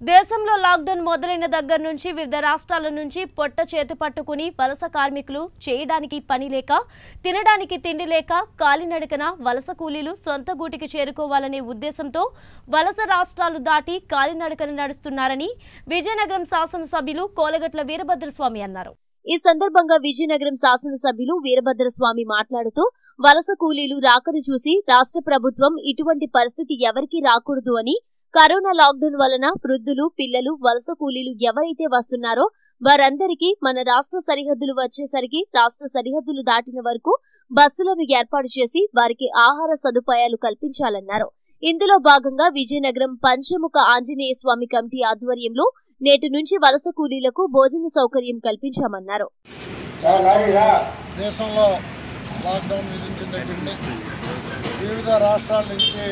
దేశంలో లాక్డౌన్ మొదలైన దగ్గర నుంచి వివిధ రాష్ట్రాల నుంచి పొట్ట చేతి పట్టుకుని వలస కార్మికులు చేయడానికి పని లేక తినడానికి తిండి లేక కాలినడకన వలస కూలీలు సొంత గూటికి చేరుకోవాలనే ఉద్దేశంతో వలస రాష్ట్రాలు దాటి కాలినడకన నడుస్తున్నారని విజయనగరం శాసనసభ్యులు కోలగట్ల వీరభద్రస్వామి అన్నారు ఈ సందర్భంగా విజయనగరం శాసనసభ్యులు వీరభద్రస్వామి మాట్లాడుతూ వలస కూలీలు రాకను చూసి రాష్ట్ర ప్రభుత్వం ఇటువంటి పరిస్థితి ఎవరికీ రాకూడదు అని కరోనా లాక్డౌన్ వలన వృద్ధులు పిల్లలు వలస కూలీలు ఎవరైతే వస్తున్నారో వారందరికీ మన రాష్ట్ర సరిహద్దులు వచ్చేసరికి రాష్ట్ర సరిహద్దులు దాటిన వరకు బస్సులను ఏర్పాటు చేసి వారికి ఆహార సదుపాయాలు కల్పించాలన్నారు ఇందులో భాగంగా విజయనగరం పంచముఖ ఆంజనేయ స్వామి కమిటీ ఆధ్వర్యంలో నేటి నుంచి వలస కూలీలకు భోజన సౌకర్యం కల్పించామన్నారు దేశంలో లాక్డౌన్ విధించిన దగ్గర నుంచి వివిధ రాష్ట్రాల నుంచి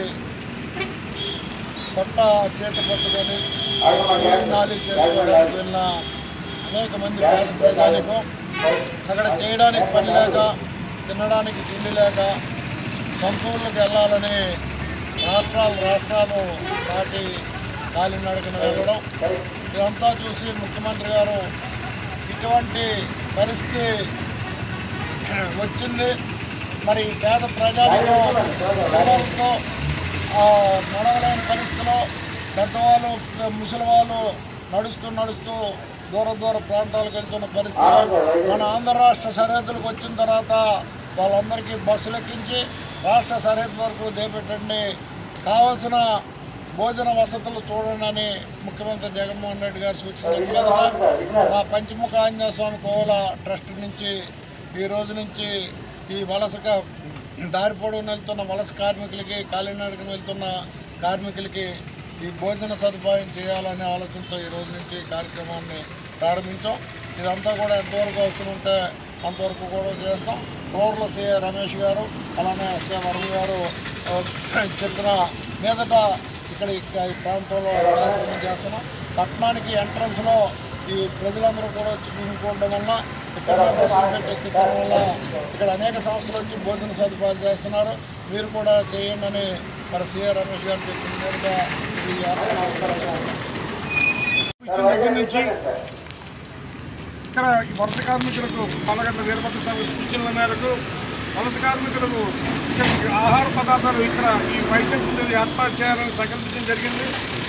పొట్ట చేతి పట్టుకొని భోజనాలు చేసుకోవడానికి వెళ్ళిన అనేక మంది పేద ప్రజానికం అక్కడ చేయడానికి పని లేక తినడానికి తిండి లేక సొంత ఊళ్ళకి వెళ్ళాలని రాష్ట్రాలు రాష్ట్రాలు దాటి కాలినడకన వెళ్ళడం ఇదంతా చూసి ముఖ్యమంత్రి గారు ఇటువంటి పరిస్థితి వచ్చింది మరి పేద ప్రజానికం పిల్లలతో ఆ, నడవలేని పరిస్థితిలో పెద్దవాళ్ళు ముసలి వాళ్ళు నడుస్తూ నడుస్తూ దూర దూర ప్రాంతాలకు వెళ్తున్న పరిస్థితిలో మన ఆంధ్ర రాష్ట్ర సరిహద్దులకు వచ్చిన తర్వాత వాళ్ళందరికీ బస్సులు ఎక్కించి రాష్ట్ర సరిహద్దు వరకు దేపెట్టండి కావాల్సిన భోజన వసతులు చూడండి అని ముఖ్యమంత్రి జగన్మోహన్ రెడ్డి గారు సూచించిన మీదట మా పంచముఖ ఆంజనేయ స్వామి కోవల ట్రస్ట్ నుంచి ఈ రోజు నుంచి ఈ వలసక దారి పొడవున వెళ్తున్న వలస కార్మికులకి కాలినడకన వెళ్తున్న కార్మికులకి ఈ భోజన సదుపాయం చేయాలనే ఆలోచనతో ఈ రోజు నుంచి ఈ కార్యక్రమాన్ని ప్రారంభించాం ఇదంతా కూడా ఎంతవరకు అవసరం ఉంటే అంతవరకు కూడా చేస్తాం రోడ్ల సిఏ రమేష్ గారు అలానే ఎస్ఏ వరుణ్ గారు ఆ, చెప్పిన మీదట ఇక్కడ ఈ ఈ ప్రాంతంలో కార్యక్రమం చేస్తున్నాం పట్టణానికి ఎంట్రన్స్లో ఈ ప్రజలందరూ కూడా వచ్చి గుమికూడడం వల్ల ఇక్కడ బస్సులు పెట్టి ఎక్కించడం వల్ల ఇక్కడ అనేక సంస్థలు వచ్చి భోజన సదుపాయాలు చేస్తున్నారు మీరు కూడా చేయండి అని మరి సీఆర్ రమేష్ గారు చెప్పిన మీదుగా ఈ ఏర్పాటు చేస్తున్నారు. ఇచ్చిన దగ్గర నుంచి ఇక్కడ ఈ వలస కార్మికులకు పల్లగట్ల వీరభద్ర స్వామి సూచనల మేరకు వలస కార్మికులకు ఇక్కడ ఆహార పదార్థాలు ఇక్కడ ఈ వైద్యం సెంటర్ ఏర్పాటు చేయాలని సంకల్పించడం జరిగింది